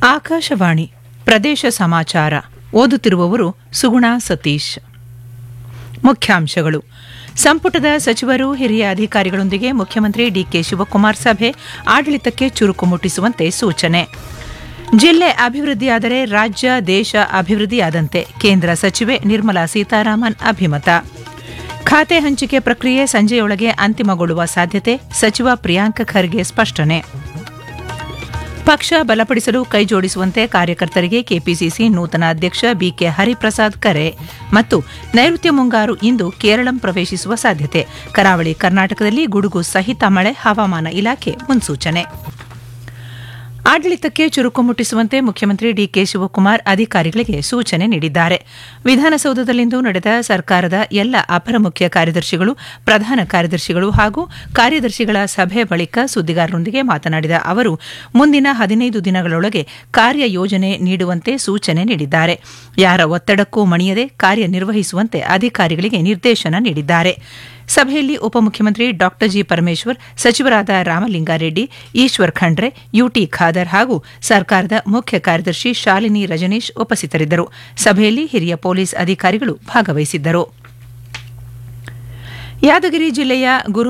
ಆಕಾಶವಾಣಿ ಪ್ರದೇಶ ಸಮಾಚಾರ ಓದುತ್ತಿರುವವರು ಸುಗುಣ ಸತೀಶ್ ಮುಖ್ಯಾಂಶಗಳು ಸಂಪುಟದ ಸಚಿವರು ಹಿರಿಯ ಅಧಿಕಾರಿಗಳೊಂದಿಗೆ ಮುಖ್ಯಮಂತ್ರಿ ಡಿಕೆ ಶಿವಕುಮಾರ್ ಸಭೆ ಆಡಳಿತಕ್ಕೆ ಚುರುಕು ಮುಟ್ಟಿಸುವಂತೆ ಸೂಚನೆ ಜಿಲ್ಲೆ ಅಭಿವೃದ್ಧಿಯಾದರೆ ರಾಜ್ಯ ದೇಶ ಅಭಿವೃದ್ಧಿಯಾದಂತೆ ಕೇಂದ್ರ ಸಚಿವೆ ನಿರ್ಮಲಾ ಸೀತಾರಾಮನ್ ಅಭಿಮತ ಖಾತೆ ಹಂಚಿಕೆ ಪ್ರಕ್ರಿಯೆ ಸಂಜೆಯೊಳಗೆ ಅಂತಿಮಗೊಳ್ಳುವ ಸಾಧ್ಯತೆ ಸಚಿವ ಪ್ರಿಯಾಂಕ್ ಖರ್ಗೆ ಸ್ಪಷ್ಟನೆ ಪಕ್ಷ ಬಲಪಡಿಸಲು ಕೈಜೋಡಿಸುವಂತೆ ಕಾರ್ಯಕರ್ತರಿಗೆ ಕೆಪಿಸಿಸಿ ನೂತನ ಅಧ್ಯಕ್ಷ ಬಿಕೆ ಹರಿಪ್ರಸಾದ್ ಕರೆ ಮತ್ತು ನೈಋತ್ಯ ಮುಂಗಾರು ಇಂದು ಕೇರಳಂ ಪ್ರವೇಶಿಸುವ ಸಾಧ್ಯತೆ ಕರಾವಳಿ ಕರ್ನಾಟಕದಲ್ಲಿ ಗುಡುಗು ಸಹಿತ ಮಳೆ ಹವಾಮಾನ ಇಲಾಖೆ ಮುನ್ಸೂಚನೆ ಆಡಳಿತಕ್ಕೆ ಚುರುಕು ಮುಟ್ಟಿಸುವಂತೆ ಮುಖ್ಯಮಂತ್ರಿ ಡಿಕೆ ಶಿವಕುಮಾರ್ ಅಧಿಕಾರಿಗಳಿಗೆ ಸೂಚನೆ ನೀಡಿದ್ದಾರೆ ವಿಧಾನಸೌಧದಲ್ಲಿಂದು ನಡೆದ ಸರ್ಕಾರದ ಎಲ್ಲ ಅಪರ ಮುಖ್ಯ ಕಾರ್ಯದರ್ಶಿಗಳು ಪ್ರಧಾನ ಕಾರ್ಯದರ್ಶಿಗಳು ಹಾಗೂ ಕಾರ್ಯದರ್ಶಿಗಳ ಸಭೆ ಬಳಿಕ ಸುದ್ದಿಗಾರರೊಂದಿಗೆ ಮಾತನಾಡಿದ ಅವರು ಮುಂದಿನ ಹದಿನೈದು ದಿನಗಳೊಳಗೆ ಕಾರ್ಯಯೋಜನೆ ನೀಡುವಂತೆ ಸೂಚನೆ ನೀಡಿದ್ದಾರೆ ಯಾರ ಒತ್ತಡಕ್ಕೂ ಮಣಿಯದೆ ಕಾರ್ಯನಿರ್ವಹಿಸುವಂತೆ ಅಧಿಕಾರಿಗಳಿಗೆ ನಿರ್ದೇಶನ ನೀಡಿದ್ದಾರೆ ಸಭೆಯಲ್ಲಿ ಉಪಮುಖ್ಯಮಂತ್ರಿ ಡಾ ಜಿ ಪರಮೇಶ್ವರ್ ಸಚಿವರಾದ ರಾಮಲಿಂಗಾರೆಡ್ಡಿ ಈಶ್ವರ್ ಖಂಡ್ರೆ ಯುಟಿ ಖಾದರ್ ಹಾಗೂ ಸರ್ಕಾರದ ಮುಖ್ಯ ಕಾರ್ಯದರ್ಶಿ ಶಾಲಿನಿ ರಜನೀಶ್ ಉಪಸ್ಥಿತರಿದ್ದರು ಸಭೆಯಲ್ಲಿ ಹಿರಿಯ ಪೊಲೀಸ್ ಅಧಿಕಾರಿಗಳು ಭಾಗವಹಿಸಿದ್ದರು ಯಾದಗಿರಿ ಜಿಲ್ಲೆಯ ಗುರು